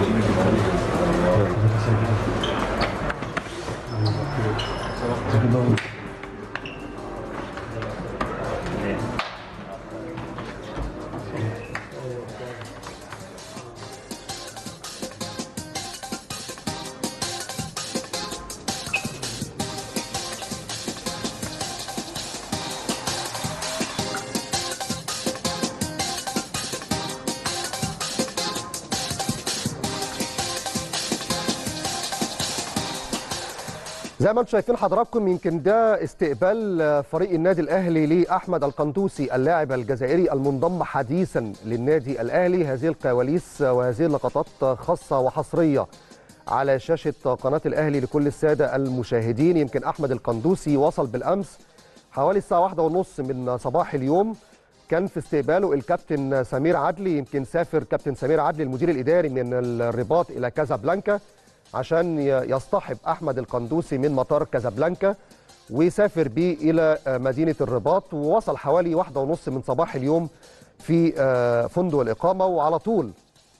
زي ما انتم شايفين حضراتكم يمكن ده استقبال فريق النادي الاهلي لاحمد القندوسي اللاعب الجزائري المنضم حديثا للنادي الاهلي هذه الكواليس وهذه اللقطات خاصه وحصريه على شاشه قناه الاهلي لكل الساده المشاهدين يمكن احمد القندوسي وصل بالامس حوالي الساعه واحدة ونص من صباح اليوم كان في استقباله الكابتن سمير عدلي يمكن سافر كابتن سمير عدلي المدير الاداري من الرباط الى كازابلانكا عشان يصطحب احمد القندوسي من مطار كازابلانكا ويسافر بيه الى مدينه الرباط ووصل حوالي واحدة ونص من صباح اليوم في فندق الاقامه وعلى طول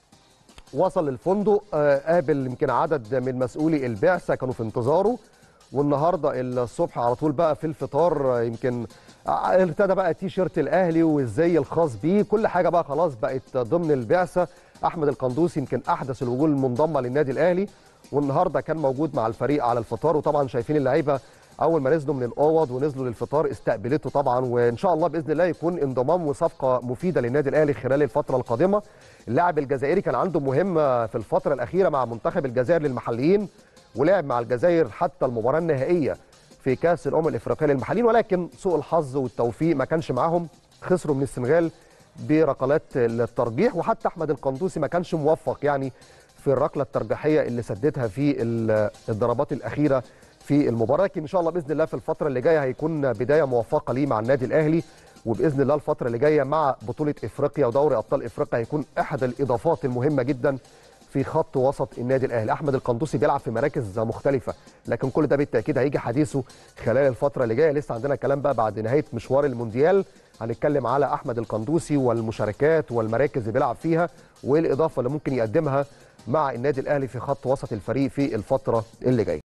وصل الفندق قابل يمكن عدد من مسؤولي البعثه كانوا في انتظاره والنهارده الصبح على طول بقى في الفطار يمكن ابتدى بقى تي شيرت الاهلي والزي الخاص بيه كل حاجه بقى خلاص بقت ضمن البعثه احمد القندوسي يمكن احدث الوجوه المنضمه للنادي الاهلي والنهارده كان موجود مع الفريق على الفطار وطبعا شايفين اللعيبه اول ما نزلوا من الاوض ونزلوا للفطار استقبلته طبعا وان شاء الله باذن الله يكون انضمام وصفقه مفيده للنادي الاهلي خلال الفتره القادمه اللاعب الجزائري كان عنده مهمه في الفتره الاخيره مع منتخب الجزائر للمحليين ولعب مع الجزائر حتى المباراه النهائيه في كاس الامم الافريقيه للمحليين ولكن سوء الحظ والتوفيق ما كانش معاهم خسروا من السنغال بركلات الترجيح وحتى احمد القندوسي ما كانش موفق يعني في الركله الترجيحيه اللي سددها في الضربات الاخيره في المباراه لكن ان شاء الله باذن الله في الفتره اللي جايه هيكون بدايه موفقه ليه مع النادي الاهلي وباذن الله الفتره اللي جايه مع بطوله افريقيا ودوري ابطال افريقيا هيكون احد الاضافات المهمه جدا في خط وسط النادي الاهلي احمد القندوسي بيلعب في مراكز مختلفه لكن كل ده بالتاكيد هيجي حديثه خلال الفتره اللي جايه لسه عندنا كلام بقى بعد نهايه مشوار المونديال هنتكلم على احمد القندوسي والمشاركات والمراكز اللي بيلعب فيها والاضافه اللي ممكن يقدمها مع النادي الاهلي في خط وسط الفريق في الفتره اللي جايه